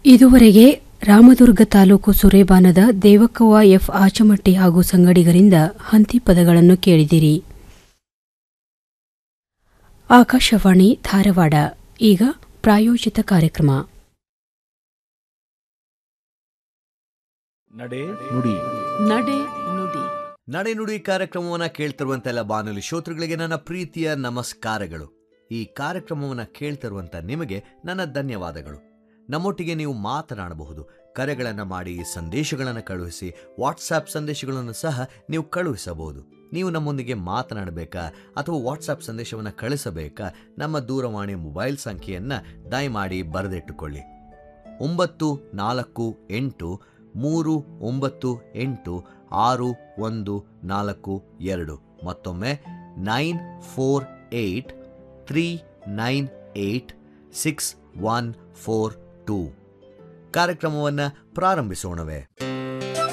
ಇದುವರೆಗೆ ರಾಮದುರ್ಗ ತಾಲೂಕು ಸುರೇಬಾನದ ದೇವಕ್ಕವ್ವ ಎಫ್ ಆಚಮಟ್ಟಿ ಹಾಗೂ ಸಂಗಡಿಗರಿಂದ ಹಂತಿ ಪದಗಳನ್ನು ಕೇಳಿದಿರಿ ಆಕಾಶವಾಣಿ ಧಾರವಾಡ ಈಗ ಪ್ರಾಯೋಜಿತ ಕಾರ್ಯಕ್ರಮ ನಡೆ ನುಡಿ ನಡೆ ನುಡಿ ನಡೆನುಡಿ ಕಾರ್ಯಕ್ರಮವನ್ನು ಕೇಳ್ತಿರುವಂತೆಲ್ಲ ಬಾನುಲಿ ಶ್ರೋತೃಗಳಿಗೆ ನನ್ನ ಪ್ರೀತಿಯ ನಮಸ್ಕಾರಗಳು ಈ ಕಾರ್ಯಕ್ರಮವನ್ನು ಕೇಳ್ತಿರುವಂಥ ನಿಮಗೆ ನನ್ನ ಧನ್ಯವಾದಗಳು ನಮ್ಮೊಟ್ಟಿಗೆ ನೀವು ಮಾತನಾಡಬಹುದು ಕರೆಗಳನ್ನು ಮಾಡಿ ಸಂದೇಶಗಳನ್ನು ಕಳುಹಿಸಿ ವಾಟ್ಸಾಪ್ ಸಂದೇಶಗಳನ್ನು ಸಹ ನೀವು ಕಳುಹಿಸಬಹುದು ನೀವು ನಮ್ಮೊಂದಿಗೆ ಮಾತನಾಡಬೇಕಾ ಅಥವಾ ವಾಟ್ಸಾಪ್ ಸಂದೇಶವನ್ನು ಕಳಿಸಬೇಕಾ ನಮ್ಮ ದೂರವಾಣಿ ಮೊಬೈಲ್ ಸಂಖ್ಯೆಯನ್ನು ದಯಮಾಡಿ ಬರೆದಿಟ್ಟುಕೊಳ್ಳಿ ಒಂಬತ್ತು ನಾಲ್ಕು ಎಂಟು ಮೂರು ಒಂಬತ್ತು ಎಂಟು ಆರು ಒಂದು ನಾಲ್ಕು ಎರಡು ಮತ್ತೊಮ್ಮೆ nine four eight three nine eight six one four two ಕಾರ್ಯಕ್ರಮವನ್ನು ಪ್ರಾರಂಭಿಸೋಣವೇ